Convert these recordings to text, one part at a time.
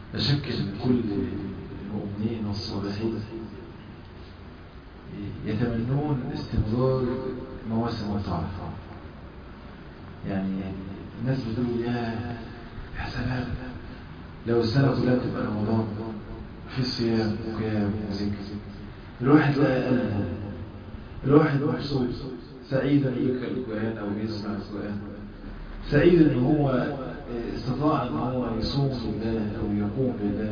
لا شك ان كل المؤمنين والصالحين يتمنون استمرار مواسم الطاعة يعني الناس بتقول يا يا سلام لو السنة كلها تبقى رمضان في صيام وقيام وذكر الواحد لا قلبه الواحد مبسوط سعيد ان يقرأ القرآن او يسمع القرآن سعيد ان هو استطاع ان هو يصوم لله او يقوم لله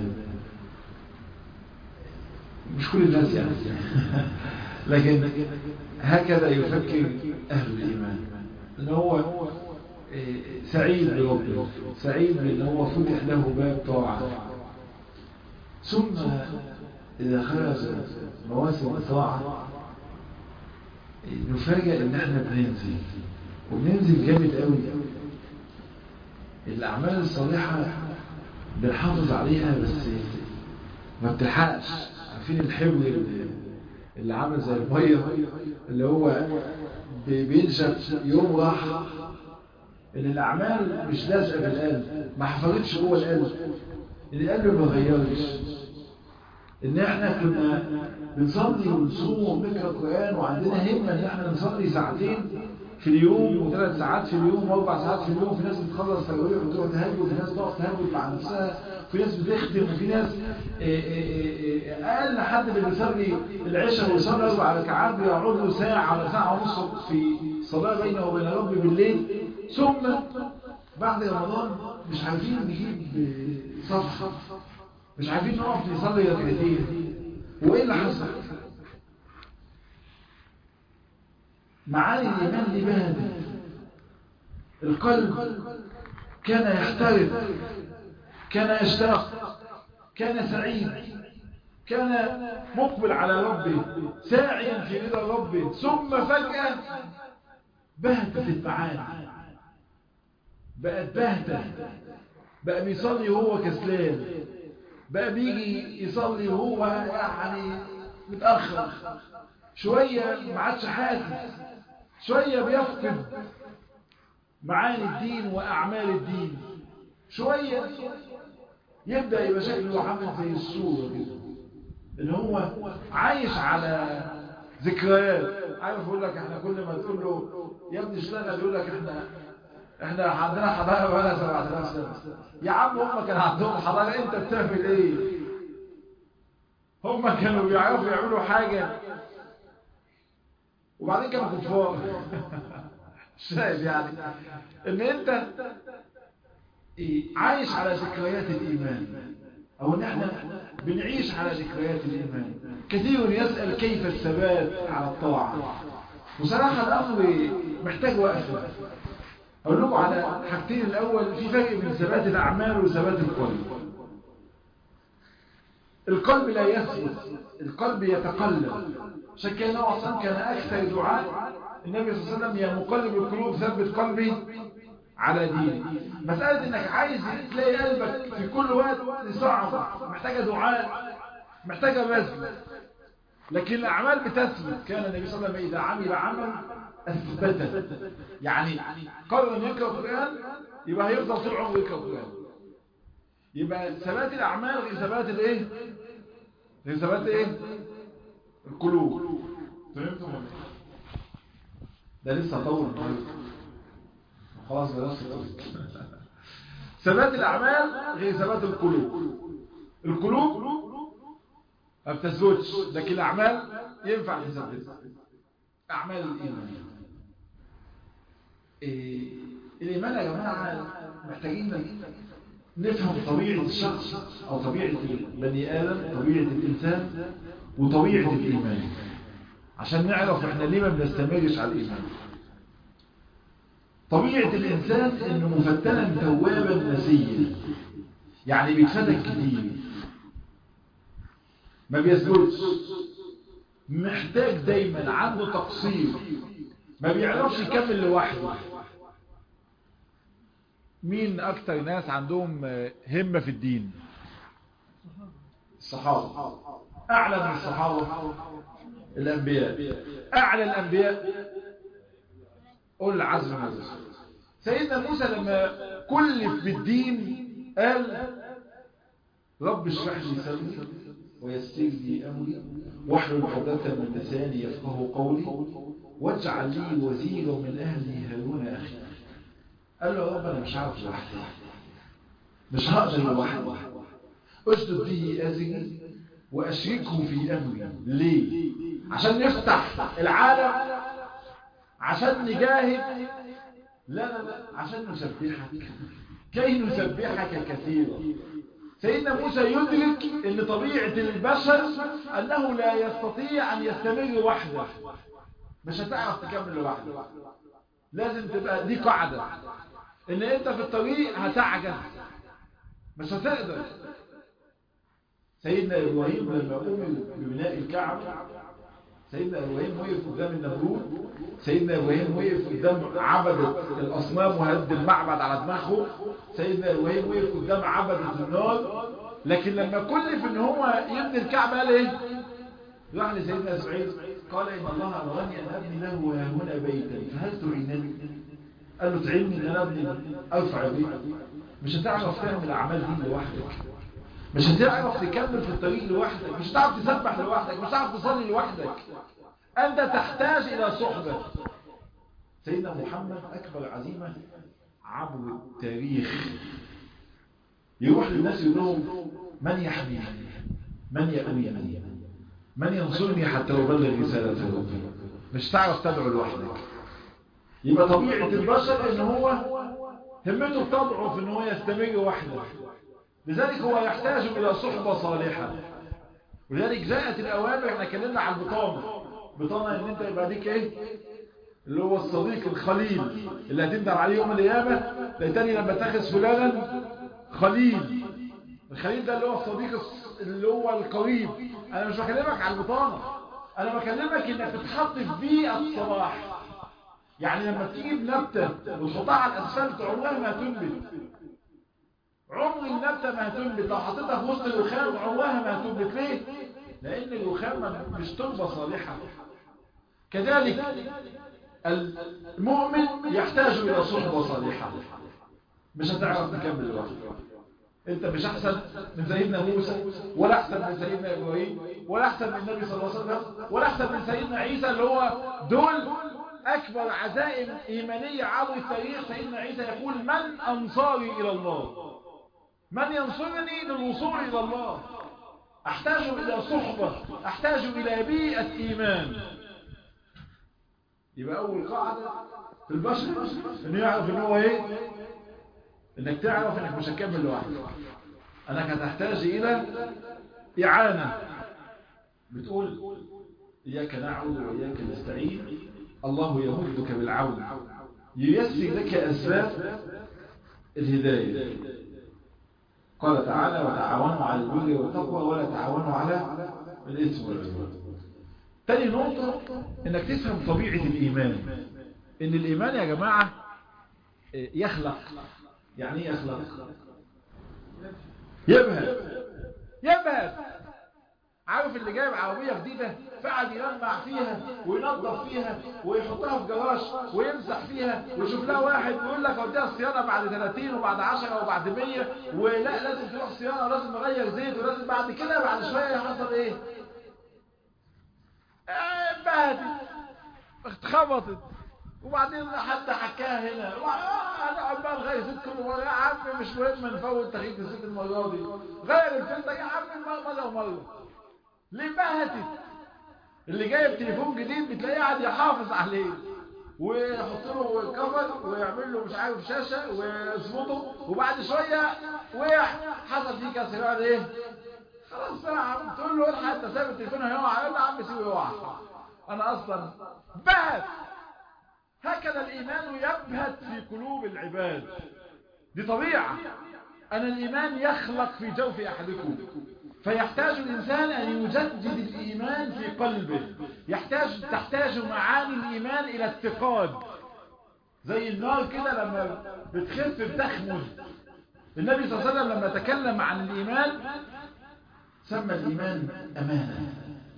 مش كل الناس يعني لكن هكذا يفكر اهل الايمان ان هو سعيد بربه سعيد بان هو فتح له باب طاعه ثم اذا خرج مواسم الطاعه نفاجئ ان احنا بننزل وبننزل جامد قوي الاعمال الصالحه بنحافظ عليها بس ما بتلحقش عارفين الحبل اللي عامل زي الميه اللي هو بينشف يوم راح ان الاعمال مش لازقه في القلب ما حفظتش جوه القلب القلب ما غيرش ان احنا كنا بنصلي ونصوم ونقرا القران وعندنا همه ان احنا نصلي ساعتين في اليوم وثلاث ساعات في اليوم واربع ساعات في اليوم في ناس بتخلص تراويح وتروح تهجد وفي ناس تقف تهجد مع نفسها في ناس بتختم وفي ناس اقل حد اللي بيصلي العشاء ويصلي اربع ركعات بيقعد له ساعه ولا ساعه ونص في صلاه بينه وبين ربي بالليل ثم بعد رمضان مش عارفين نجيب صفحه مش عارفين نقف نصلي ركعتين وايه اللي حصل معاني الإيمان لبان القلب كان يحترق كان يشتاق كان سعيد كان مقبل على ربه ساعيا في رضا ربه ثم فجأة بهتت المعاني بقت بهتة بقى بيصلي وهو كسلان بقى بيجي يصلي وهو يعني متأخر شوية ما عادش حاسس شوية بيفقد معاني الدين وأعمال الدين شوية يبدأ يبقى شكله عامل زي الصورة كده اللي هو عايش على ذكريات عارف يقول لك احنا كل ما تقول له يا ابني اشتغل يقول لك احنا احنا عندنا حضاره بقى 7000 سنه يا عم هم كان عندهم حضاره انت بتعمل ايه هم كانوا بيعرفوا يعملوا حاجه وبعدين كانوا كفار شايف يعني ان انت عايش على ذكريات الايمان او ان احنا بنعيش على ذكريات الايمان كثير يسأل كيف الثبات على الطاعة بصراحة الامر محتاج وقفة اقول لكم على حاجتين الاول في فرق بين ثبات الاعمال وثبات القلب القلب لا يثبت القلب يتقلب عشان كده النبي اصلا كان اكثر دعاء النبي صلى الله عليه وسلم يا مقلب القلوب ثبت قلبي على دين مسألة انك عايز تلاقي قلبك في كل وقت صعب محتاجة دعاء محتاجة بذل لكن الأعمال بتثبت كان النبي صلى الله عليه وسلم إذا عمل عمل أثبته يعني قرر أن يقرأ القرآن يبقى هيفضل طول عمره يقرأ القرآن يبقى ثبات الأعمال غير ثبات الإيه؟ غير ثبات إيه؟ القلوب فهمتم ولا ده لسه طول خلاص بلاش ثبات الأعمال غير ثبات القلوب القلوب ما بتثبتش لكن الأعمال ينفع تثبتها أعمال الإيمان إيه الإيمان يا جماعة محتاجين نفهم طبيعة الشخص أو طبيعة بني آدم طبيعة الإنسان وطبيعة الإيمان عشان نعرف احنا ليه ما بنستمرش على الإيمان طبيعة الإنسان إنه مفتنا توابا نسيا يعني بيتفتن كتير ما بيثبتش محتاج دايما عنده تقصير ما بيعرفش يكمل لوحده مين أكتر ناس عندهم همة في الدين الصحابة أعلى من الصحابة الأنبياء أعلى الأنبياء قول العزم هذا سيدنا موسى لما كلف بالدين قال رب اشرح لي صدري ويسر لي أمري واحلل عقدة من لساني يفقه قولي واجعل لي وزيرا من أهلي هارون أخي قال له يا رب أنا مش عارف لوحدي مش هقدر لوحدي أشدد به أزري وأشركه في أمري ليه؟ عشان نفتح العالم عشان نجاهد لا لا لا عشان نسبحك كي نسبحك كثيرا سيدنا موسى يدرك ان طبيعة البشر انه لا يستطيع ان يستمر وحده مش هتعرف تكمل لوحده لازم تبقى دي قاعدة ان انت في الطريق هتعجز مش هتقدر سيدنا ابراهيم لما امر ببناء الكعبة سيدنا ابراهيم وقف قدام النمرود سيدنا ابراهيم وقف قدام عبدة الاصنام وهد المعبد على دماغه سيدنا ابراهيم وقف قدام عبدة النار لكن لما كلف ان هو يبني الكعبة قال ايه راح لسيدنا اسماعيل قال ان الله امرني ان ابني له هنا بيتا فهل تعينني قال له تعيني ان انا ابني ارفع بيت مش هتعرف تعمل الاعمال دي لوحدك مش هتعرف تكمل في الطريق لوحدك مش هتعرف تسبح لوحدك مش هتعرف تصلي لوحدك أنت تحتاج إلى صحبة سيدنا محمد أكبر عزيمة عبر التاريخ يروح للناس يقول لهم من يحميني من يأويني من ينصرني حتى أبلغ رسالة ربي مش تعرف تدعو لوحدك يبقى طبيعة البشر ان هو همته بتضعف ان هو يستمر وحده لذلك هو يحتاج الى صحبة صالحة ولذلك جاءت الاوامر احنا اتكلمنا عن البطانة بطانة ان انت يبقى ليك ايه اللي هو الصديق الخليل اللي هتندم عليه يوم القيامة ليتني لما اتخذ فلانا خليل الخليل ده اللي هو الصديق اللي هو القريب انا مش بكلمك على البطانة انا بكلمك انك تتحط في بيئة صلاح يعني لما تجيب نبتة وتحطها على الاسفلت عمرها ما هتنبت عمر النبتة ما هتنبت لو حطيتها في وسط الرخام عمرها ما هتنبت ليه؟ لان الرخام مش تربة صالحة كذلك المؤمن يحتاج الى صحبة صالحة مش هتعرف تكمل لوحدك انت مش احسن من سيدنا موسى ولا احسن من سيدنا ابراهيم ولا احسن من النبي صلى الله عليه وسلم ولا احسن من سيدنا عيسى اللي هو دول اكبر عزائم ايمانية عبر التاريخ سيدنا عيسى يقول من انصاري الى الله من ينصرني للوصول الى الله احتاج الى صحبة احتاج الى بيئة ايمان يبقى اول قاعدة في البشر انه يعرف ان هو ايه انك تعرف انك مش هتكمل لوحدك انك هتحتاج الى اعانة بتقول اياك نعبد واياك نستعين الله يمدك بالعون ييسر لك اسباب الهداية قال تعالى وتعاونوا على البر والتقوى ولا تعاونوا على الاثم والعدوان تاني نقطة انك تفهم طبيعة الايمان ان الايمان يا جماعة يخلق يعني ايه يخلق يبهت يبهت عارف اللي جايب عربية جديدة فقعد يلمع فيها وينظف فيها ويحطها في جراج ويمسح فيها ويشوف لها واحد ويقول لك اوديها الصيانة بعد 30 وبعد 10 وبعد 100 ولا لازم تروح صيانة ولازم نغير زيت ولازم بعد كده بعد شوية يحصل ايه بهتت اتخبطت وبعدين حتى حكاها هنا انا عمال غير ست كل مرة يا عم مش مهم نفوت تغيير الست المرة دي غير الفلتر يا عم مرة ومرة ليه بهتت اللي جايب تليفون جديد بتلاقيه قاعد يحافظ عليه ويحط له كفر ويعمل له مش عارف شاشة ويظبطه وبعد شوية وقع حصل فيه كسر يقعد ايه خلاص يا عم تقول له الحق انت سايب التليفون هيقع يقول له يا عم سيبه يقع انا اصلا بهت هكذا الإيمان يبهت في قلوب العباد دي طبيعة أن الإيمان يخلق في جوف أحدكم فيحتاج الإنسان أن يجدد الإيمان في قلبه يحتاج تحتاج معاني الإيمان إلى اتقاد زي النار كده لما بتخف بتخمد النبي صلى الله عليه وسلم لما تكلم عن الإيمان سمى الإيمان أمانة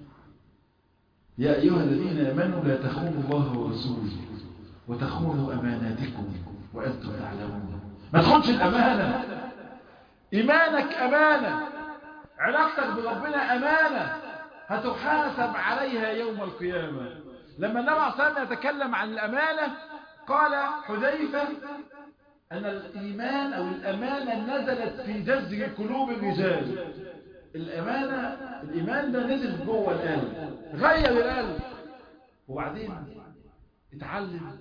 يا أيها الذين آمنوا لا تخونوا الله ورسوله وتخونوا أماناتكم وأنتم تعلمون ما تخونش الأمانة إيمانك أمانة علاقتك بربنا أمانة هتحاسب عليها يوم القيامة لما النبي عليه الصلاة والسلام يتكلم عن الأمانة قال حذيفة أن الإيمان أو الأمانة نزلت في جذر قلوب الرجال الأمانة الإيمان ده نزل جوه القلب غير القلب وبعدين اتعلم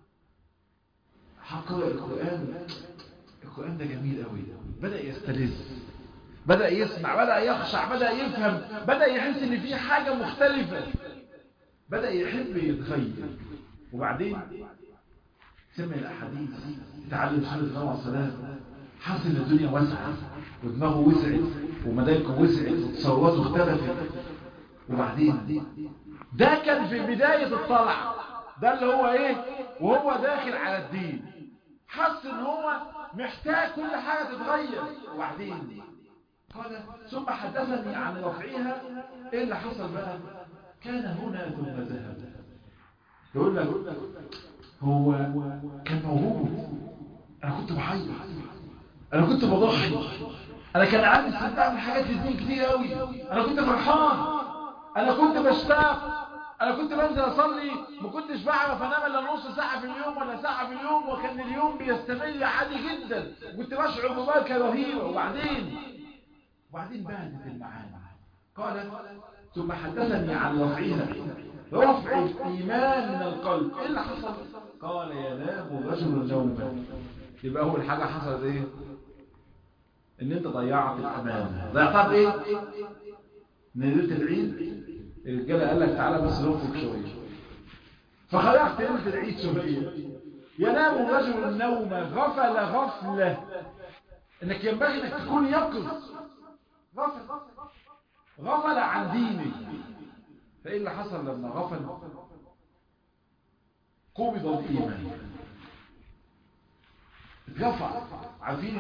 حقائق القرآن القرآن ده جميل قوي بدأ يستلذ بدأ يسمع بدأ يخشع بدأ يفهم بدأ يحس ان في حاجة مختلفة بدأ يحب يتغير وبعدين سمع الأحاديث تعلم سنة الله عليه السلام حس ان الدنيا واسعة ودماغه وسعت ومداركه وسعت وتصوراته اختلفت وبعدين ده كان في بداية الطلع ده اللي هو ايه وهو داخل على الدين حس ان هو محتاج كل حاجة تتغير وبعدين قال ثم حدثني عن رفعها ايه اللي حصل بقى كان هنا ثم ذهب يقول لك هو كان موهوب انا كنت بعيط انا كنت بضحي انا كان عندي استمتاع من حاجات في الدين كتير قوي انا كنت فرحان انا كنت بشتاق انا كنت بنزل اصلي ما كنتش بعرف انام الا نص ساعه في اليوم ولا ساعه في اليوم وكان اليوم بيستمر عادي جدا كنت بشعر ببركه رهيبه وبعدين وبعدين بانت المعاني قال ثم حدثني عن رفعها رفع الايمان من القلب ايه اللي حصل قال ينام رجل نوما يبقى اول حاجه حصلت ايه ان انت ضيعت الامانه ضيعتها بايه ليله العيد الرجاله قال لك تعالى بس نفك شويه فخرجت ليله العيد شويه ينام رجل النوم غفل غفله انك ينبغي انك تكون يقظ غفل غفل عن دينك فايه اللي حصل لما غفل قبض الايمان اترفع عارفين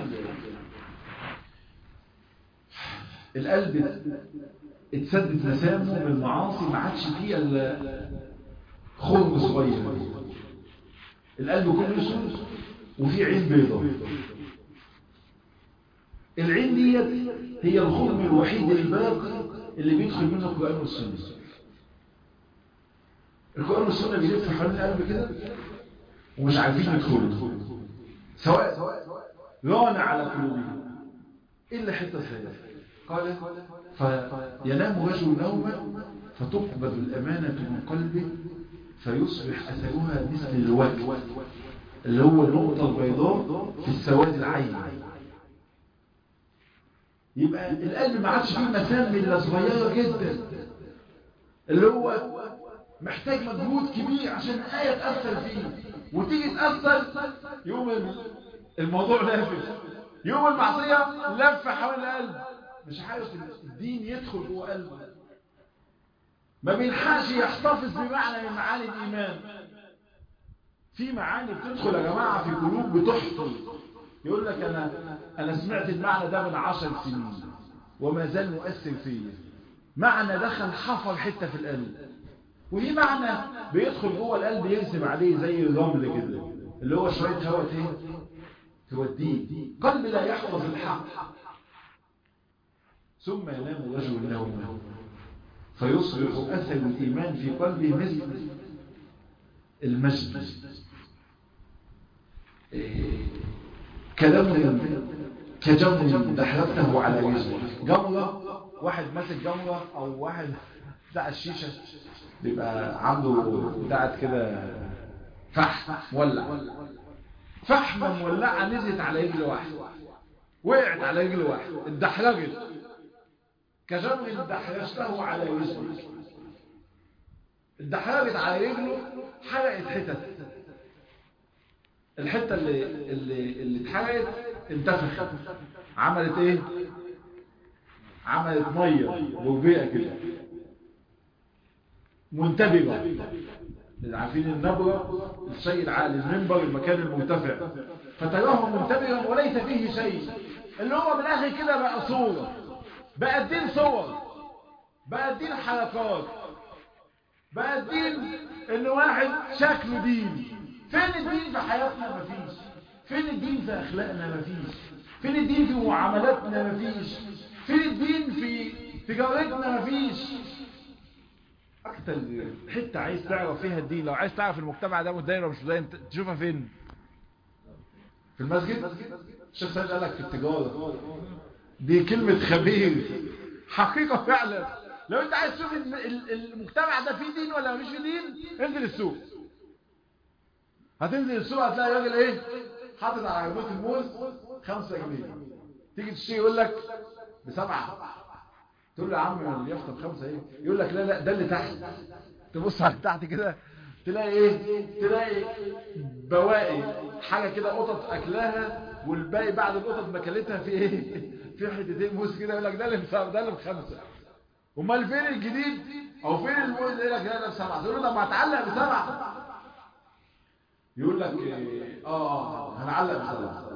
القلب اتسدد مسامه بالمعاصي ما عادش فيه الا خرم صغير القلب كله اسود وفيه عين بيضاء العين ديت هي الخرم الوحيد الباقي اللي بيدخل منه القرآن والسنة القرآن والسنة بيلف حوالين القلب كده ومش عارفين يدخلوا سواء ران على قلوبهم إلا حتة صغيرة قال فينام رجل نوما فتقبض الأمانة من قلبه فيصبح أثرها مثل الوجه اللي هو النقطة البيضاء في السواد العين يبقى القلب ما عادش فيه مسام إلا صغيرة جدا اللي هو محتاج مجهود كبير عشان آية تأثر فيه وتيجي تأثر يوم الموضوع لافت يوم المعصية لف حول القلب مش عارف الدين يدخل جوه قلبه ما بيلحقش يحتفظ بمعنى من معاني الإيمان في معاني بتدخل يا جماعة في قلوب بتحفظ يقول لك أنا أنا سمعت المعنى ده من عشر سنين وما زال مؤثر فيا معنى دخل حفر حتة في القلب وفي معنى بيدخل جوه القلب يرسم عليه زي الرمل كده اللي هو شوية هواء ايه توديه قلب لا يحفظ الحق ثم ينام رجل نوما فيصبح أثر الإيمان في قلبه مثل المجد إيه كلام كجمر دحرجته على وجهه جمرة واحد ماسك جمرة أو واحد بتاع الشيشة بيبقى عنده بتاعت كده فحم مولع فحمة مولعة نزلت على رجل واحد وقعت على رجل واحد اتدحرجت كجمر دحرجته على وجهه اتدحرجت على رجله حرقت حتت الحتة اللي اللي اللي اتحرقت انتفخت عملت ايه عملت ميه بوبئه كده منتبغه عارفين النبرة الشيء العالي المنبر المكان المرتفع فتراه منتبغا وليس فيه شيء اللي هو من الاخر كده بقى صورة بقى الدين صور بقى الدين حركات بقى الدين ان واحد شكله دين فين الدين في حياتنا مفيش فين الدين في اخلاقنا مفيش فين الدين في معاملاتنا مفيش فين الدين في تجارتنا مفيش اكتر حته عايز تعرف فيها الدين لو عايز تعرف المجتمع ده متدين ولا مش متدين تشوفها فين في المسجد الشيخ سيد قال لك في التجاره دي كلمه خبير حقيقه فعلا لو انت عايز تشوف المجتمع ده فيه دين ولا مفيش فيه دين انزل السوق هتنزل السوق هتلاقي راجل ايه حاطط على عربيه الموز خمسة جنيه تيجي تشتري يقول لك بسبعة تقول له يا عم اليافطه بخمسة ايه يقول لك لا لا ده اللي تحت تبص على تحت كده تلاقي ايه تلاقي بواقي حاجة كده قطط اكلها والباقي بعد القطط ما كلتها في ايه في حتتين موز كده يقول لك ده اللي بسبعة ده اللي بخمسة امال فين الجديد او فين الموز يقول لك ده بسبعة تقول له طب ما هتعلق بسبعة يقول لك إيه اه هنعلق بسبعة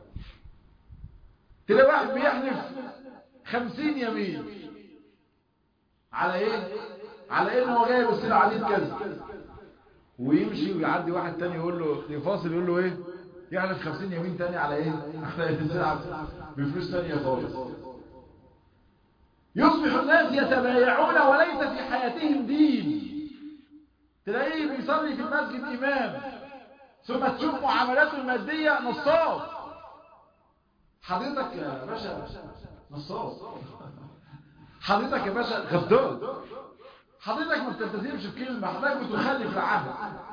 تلاقي واحد بيحلف خمسين يمين على ايه على انه هو جايب السلعة عليه كذا ويمشي ويعدي واحد تاني يقول له يفاصل يقول له ايه يحلف خمسين يمين تاني على ايه على السلعة بفلوس تانية خالص يصبح الناس يتبايعون وليس في حياتهم دين تلاقيه بيصلي في المسجد امام ثم تشوف معاملاته المادية نصاب حضرتك يا باشا نصاب حضرتك يا باشا غدار حضرتك ما بتلتزمش بكلمة حضرتك بتخلف العهد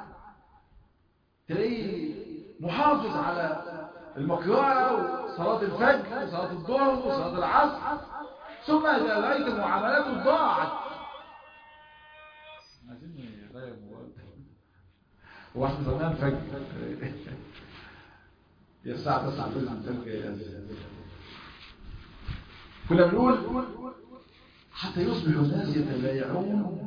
تلاقيه محافظ على المقراءة وصلاة الفجر وصلاة الظهر وصلاة العصر ثم إذا رأيت معاملاته ضاعت عايزين نغير مواد هو احنا زمان فجر يا الساعة 9 لازم تلقى كنا بنقول حتى يصبح الناس يتبايعون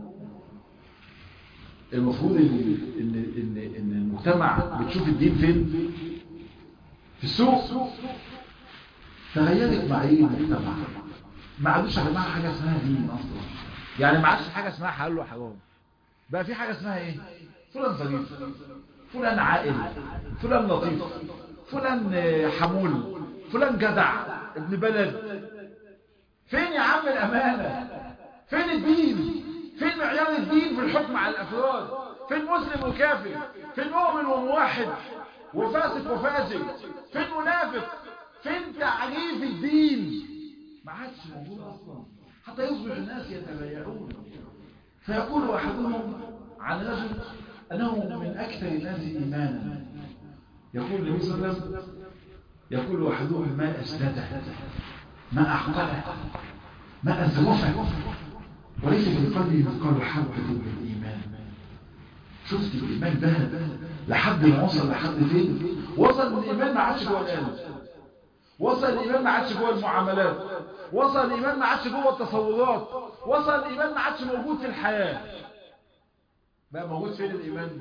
المفروض ان ان ان ان المجتمع بتشوف الدين فين في السوق تغيرت معايير المجتمع ما عادوش يا جماعه حاجه اسمها دين اصلا يعني ما عادش حاجه اسمها حلال وحرام بقى في حاجه اسمها ايه فلان ظريف فلان عاقل فلان لطيف فلان حمول فلان جدع ابن بلد فين يا عم الامانه فين الدين فين معيار الدين في الحكم على الافراد فين مسلم وكافر فين مؤمن وموحد وفاسق وفاجر فين منافق فين تعريف الدين ما عادش موجود اصلا حتى يصبح الناس يتبايعون فيقول احدهم عن رجل انه من اكثر الناس ايمانا يقول النبي صلى الله عليه وسلم يقول احدهم ما اسنده ما اعقله ما ازرفه وليس في قلبه مثقال حبه من الايمان شفت الايمان ده لحد ما وصل لحد فين وصل الايمان ما عادش جوه القلب وصل الايمان ما عادش جوه المعاملات وصل الايمان ما عادش جوه التصورات وصل الايمان ما عادش موجود في الحياه بقى موجود فين الايمان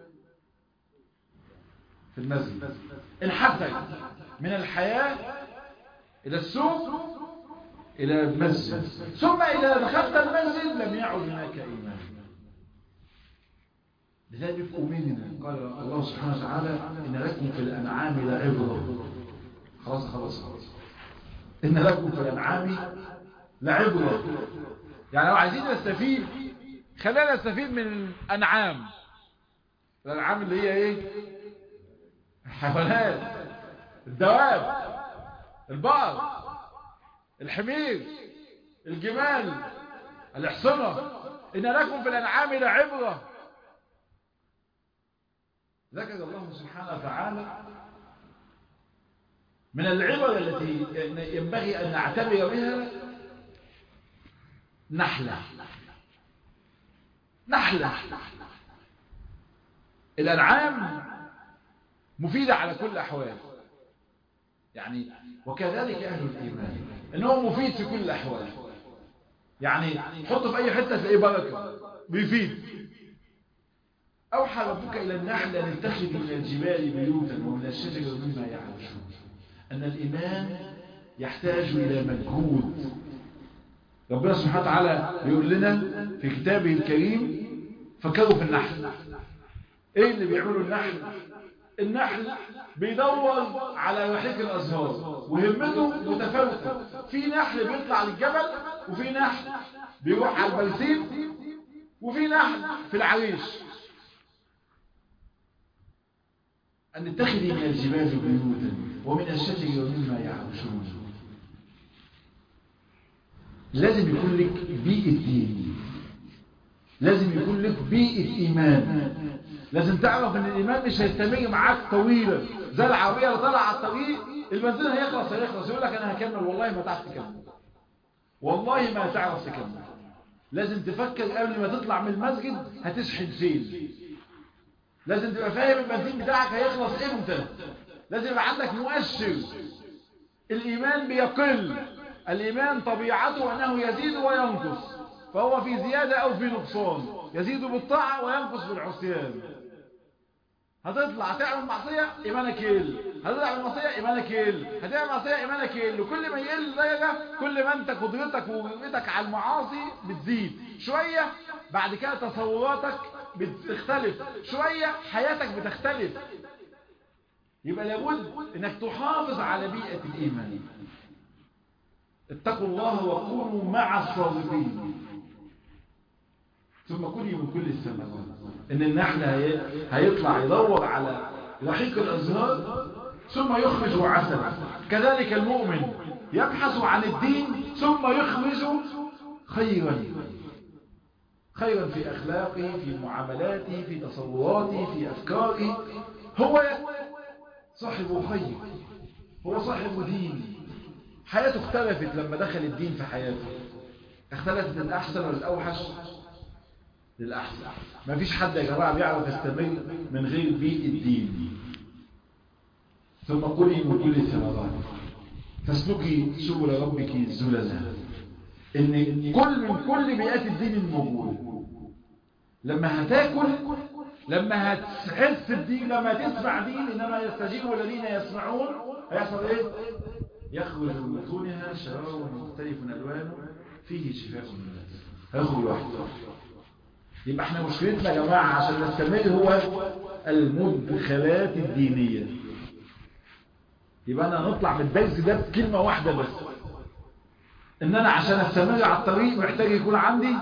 في المسجد انحدر من الحياه الى السوق الى المسجد ثم اذا دخلت المسجد لم يعد هناك ايمان لذلك أمننا قال الله سبحانه وتعالى إن لكم في الأنعام لعبرة خلاص خلاص خلاص إن لكم في الأنعام لعبرة يعني لو عايزين نستفيد خلينا نستفيد من الأنعام الأنعام اللي هي إيه الحيوانات الدواب البقر الحمير الجمال الحصنة إن لكم في الأنعام لعبرة ذكر الله سبحانه وتعالى من العبر التي ينبغي أن نعتبر بها نحلة نحلة الأنعام مفيدة على كل الأحوال يعني وكذلك أهل الإيمان إنه مفيد في كل الأحوال يعني حطه في أي حتة تلاقيه بركة بيفيد أوحى ربك إلى النحل أن اتخذ من الجبال بيوتا ومن الشجر مما يعرشون أن الإيمان يحتاج إلى مجهود ربنا سبحانه وتعالى بيقول لنا في كتابه الكريم فكروا في النحل إيه اللي بيعملوا النحل النحل بيدور على رحيق الأزهار وهمته متفاوتة في نحل بيطلع للجبل وفي نحل بيروح على البرسيم وفي نحل في العريش أن نتخذي من الجبال بيوتا ومن الشجر ومما يعرشون لازم يكون لك بيئة دين لازم يكون لك بيئة إيمان لازم تعرف ان الإيمان مش هيستمر معاك طويلا زي العربية اللي طالعة على الطريق البنزين هيخلص هيخلص يقول لك أنا هكمل والله ما تعرف تكمل والله ما تعرف تكمل لازم تفكر قبل ما تطلع من المسجد هتشحن فين لازم تبقى فاهم البنزين بتاعك هيخلص امتى لازم يبقى عندك مؤشر الإيمان بيقل الإيمان طبيعته أنه يزيد وينقص فهو في زيادة أو في نقصان يزيد بالطاعة وينقص بالعصيان هتطلع تعمل معصية إيمانك يقل هتطلع بالمعصية إيمانك يقل هتعمل معصية إيمانك يقل وكل ما يقل درجة كل ما أنت قدرتك وقدرتك على المعاصي بتزيد شوية بعد كده تصوراتك بتختلف شوية حياتك بتختلف يبقى لابد انك تحافظ على بيئة الايمان اتقوا الله وكونوا مع الصادقين ثم كلي من كل الثمرات ان النحل هي... هيطلع يدور على رحيق الازهار ثم يخرج عسلا كذلك المؤمن يبحث عن الدين ثم يخرج خيرا خيرا في أخلاقه في معاملاته في تصوراته في أفكاره هو صاحب خير هو صاحب دين حياته اختلفت لما دخل الدين في حياته اختلفت للأحسن ولا الأوحش للأحسن ما فيش حد يا جماعة بيعرف يستمر من غير بيئة الدين ثم قلي من كل الثمرات فاسلكي سبل ربك زلزا ان كل من كل بيئات الدين الموجود لما هتاكل لما هتحس الدين لما تسمع دين انما يستجيب الذين يسمعون هيحصل ايه يخرج من بطونها شراب مختلف الوانه فيه شفاء للناس هيخرج لوحده يبقى احنا مشكلتنا يا جماعه عشان نستمر هو المدخلات الدينيه يبقى انا هنطلع من الدرس ده بكلمه واحده بس ان انا عشان استمر على الطريق محتاج يكون عندي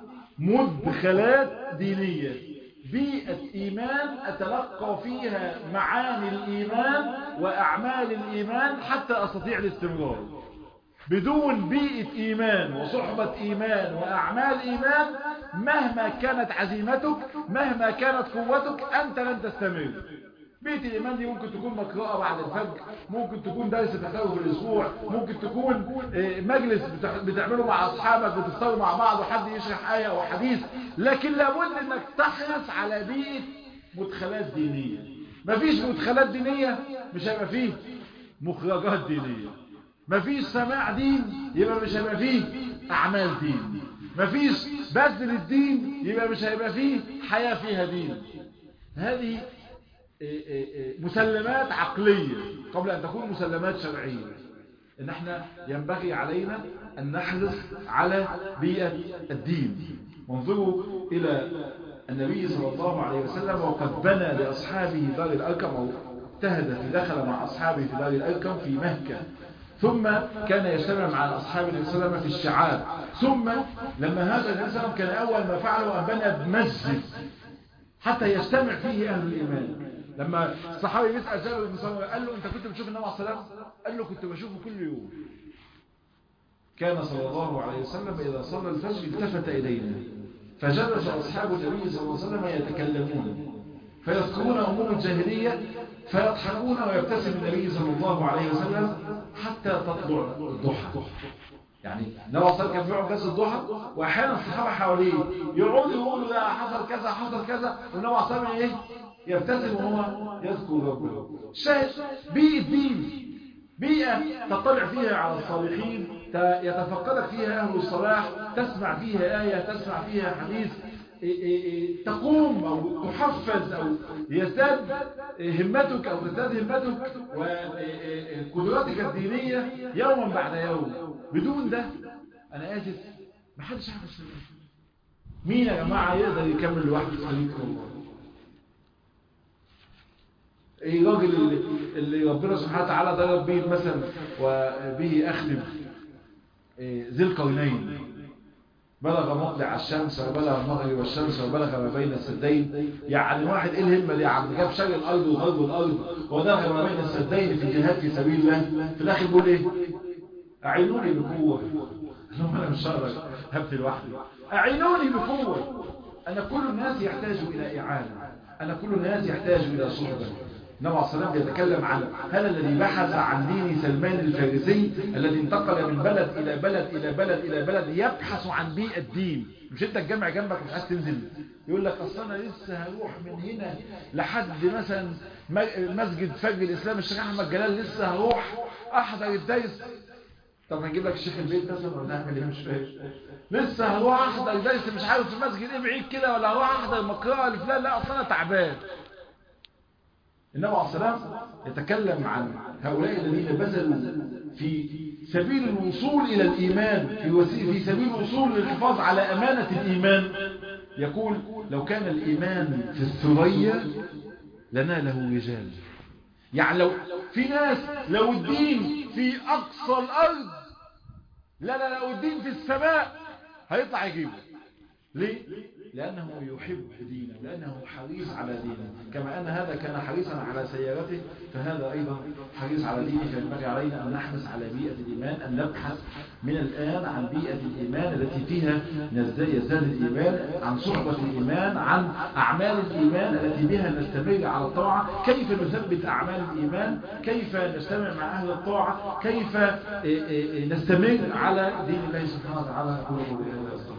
مدخلات دينية بيئة ايمان اتلقى فيها معاني الايمان واعمال الايمان حتى استطيع الاستمرار بدون بيئة ايمان وصحبة ايمان واعمال ايمان مهما كانت عزيمتك مهما كانت قوتك انت لن تستمر بيئة الإيمان دي ممكن تكون مقرأة بعد الفجر ممكن تكون درس تخلف الأسبوع ممكن تكون مجلس بتعمله مع أصحابك بتفطروا مع بعض وحد يشرح آية أو حديث لكن لابد أنك تحرص على بيئة مدخلات دينية مفيش مدخلات دينية مش هيبقى فيه مخرجات دينية مفيش سماع دين يبقى مش هيبقى فيه أعمال دين مفيش بذل الدين يبقى مش هيبقى فيه حياة فيها دين هذه مسلمات عقلية قبل أن تكون مسلمات شرعية إن احنا ينبغي علينا أن نحرص على بيئة الدين وانظروا إلى النبي صلى الله عليه وسلم وقد بنى لأصحابه دار الأركم أو اجتهد في دخل مع أصحابه في دار الأركم في مكة ثم كان يجتمع مع أصحاب النبي صلى الله عليه وسلم في الشعاب ثم لما هذا النبي صلى الله عليه وسلم كان أول ما فعله أن بنى مسجد حتى يجتمع فيه أهل الإيمان لما الصحابي بيسأل جابر بن سمرة قال له انت كنت بتشوف النبي عليه الصلاه قال له كنت بشوفه كل يوم كان صلى الله عليه وسلم إذا صلى الفجر التفت إلينا فجلس أصحاب النبي صلى الله عليه وسلم يتكلمون فيذكرون أمور الجاهلية فيضحكون ويبتسم النبي صلى الله عليه وسلم حتى تطلع الضحى يعني النبي صلى الله عليه وسلم كان بيقعد جلسه الضحى واحيانا الصحابه حواليه يقعدوا يقولوا لا حصل كذا حصل كذا والنبي صلى الله عليه وسلم ايه يبتسم وهو يذكر ربه شاهد بيئة دين بيئة تطلع فيها على الصالحين يتفقدك فيها أهل الصلاح تسمع فيها آية تسمع فيها حديث تقوم أو تحفز أو يزداد همتك أو تزداد همتك وقدراتك الدينية يوما بعد يوم بدون ده أنا آسف محدش عارف يشتغل مين يا جماعة يقدر يكمل لوحده في طريق الله ايه الراجل اللي, اللي ربنا سبحانه وتعالى ضرب به المثل وبه اخدم إيه ذي القرنين بلغ مطلع الشمس وبلغ مغرب الشمس وبلغ ما بين السدين يعني واحد ايه الهمه دي يا عم جاب شرق الارض وغرب الارض ودخل ما بين السدين في جهاد في سبيل الله في الاخر بيقول ايه اعينوني بقوه لهم انا مش هقدر هبت لوحدي اعينوني بقوه انا كل الناس يحتاج الى اعانه انا كل الناس يحتاج الى صحبه النبي عليه الصلاة يتكلم عن هذا الذي بحث عن دين سلمان الفارسي الذي انتقل من بلد إلى بلد إلى بلد إلى بلد يبحث عن بيئة الدين مش انت الجامع جنبك مش عايز تنزل يقول لك اصل انا لسه هروح من هنا لحد مثلا مسجد فجر الاسلام الشيخ احمد جلال لسه هروح احضر الدرس طب هنجيب لك الشيخ البيت مثلا ولا نعمل ايه مش فاهم لسه هروح احضر درس مش عارف في مسجد ايه بعيد كده ولا هروح احضر مقرأة لفلان لا اصل انا تعبان النبي عليه السلام يتكلم عن هؤلاء الذين بذلوا في سبيل الوصول إلى الإيمان في, في سبيل الوصول للحفاظ على أمانة الإيمان يقول لو كان الإيمان في الثريا لناله رجال يعني لو في ناس لو الدين في أقصى الأرض لا لا لو الدين في السماء هيطلع يجيبه ليه؟ لأنه يحب دينه لأنه حريص على دينه كما أن هذا كان حريصا على سيارته فهذا أيضا حريص على دينه فينبغي علينا أن نحرص على بيئة الإيمان أن نبحث من الآن عن بيئة الإيمان التي فيها يزداد الإيمان عن صحبة الإيمان عن أعمال الإيمان التي بها نستمر على الطاعة كيف نثبت أعمال الإيمان كيف نجتمع مع أهل الطاعة كيف نستمر على دين الله سبحانه وتعالى